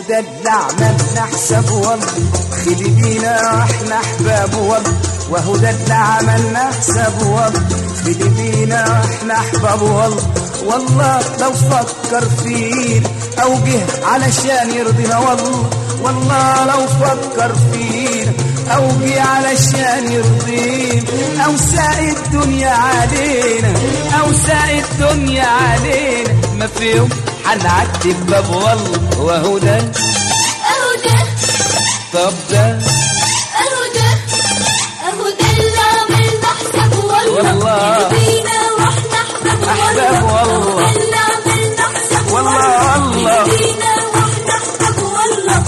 ده اللي عملنا حساب والله خلي بينا واحنا احباب والله وهو ده اللي عملنا حساب والله خلي بينا واحنا احباب والله والله لو فكر فينا او جه علشان يرضينا والله والله لو فكر فينا او جه علشان يرضينا او ساق الدنيا علينا او ساق الدنيا علينا ما في يوم هنعدي بباب والله وهو ده اهو ده طب ده اهو ده اهو ده اللي عملنا حساب والله والله. بينا واحنا احباب أحباب والله. اهو ده اللي عملنا حساب والله الله. بينا واحنا احباب والله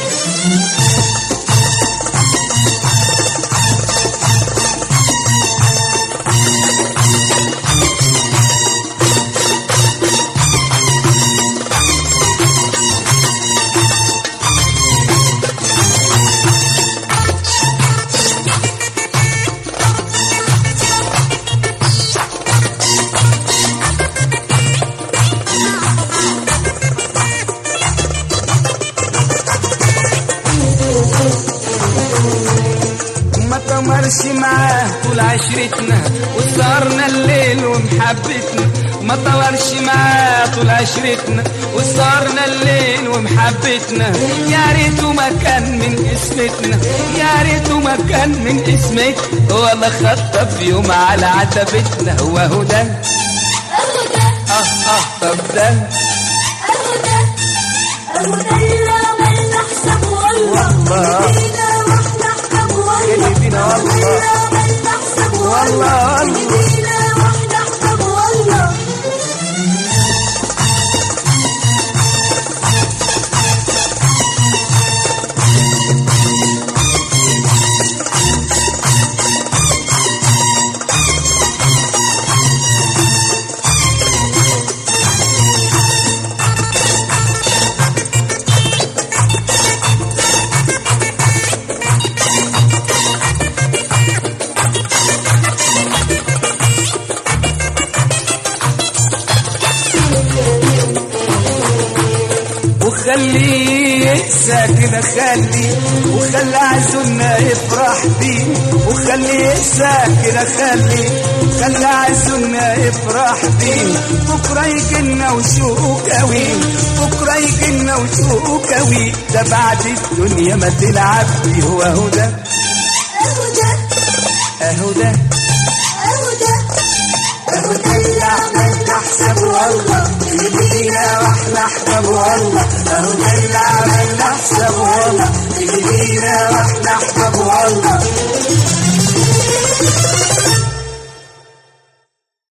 ما تمرش معاه طول عشرتنا وسهرنا الليل ومحبتنا ما طولش معاه طول عشرتنا وسهرنا الليل ومحبتنا يا ريته ما كان من اسمتنا يا ريته ما كان من اسمتنا ولا خطة في يوم على عتبتنا وهو ده اهو ده اه اه طب ده اهو ده اهو ده اللي عملنا حساب والله والله. بينا واحنا احباب والله اللي بينا والله. اللي عملنا حساب والله. اللي بينا واحنا احباب والله وخليه ينسى كده خلي وخلي عزولنا يفرح بيه وخليه ينسى كده خلي خلي عزولنا يفرح بيه بكره يجينا وشوقه قوي بكره يجينا وشوقه قوي ده بعد الدنيا ما تلعب بيه وهو ده اهو ده اهو ده اهو ده اهو ده اللي عملنا حساب والله اللي بينا واحنا احباب والله اهو ده اللي عملنا حساب والله اللي بينا واحنا احباب والله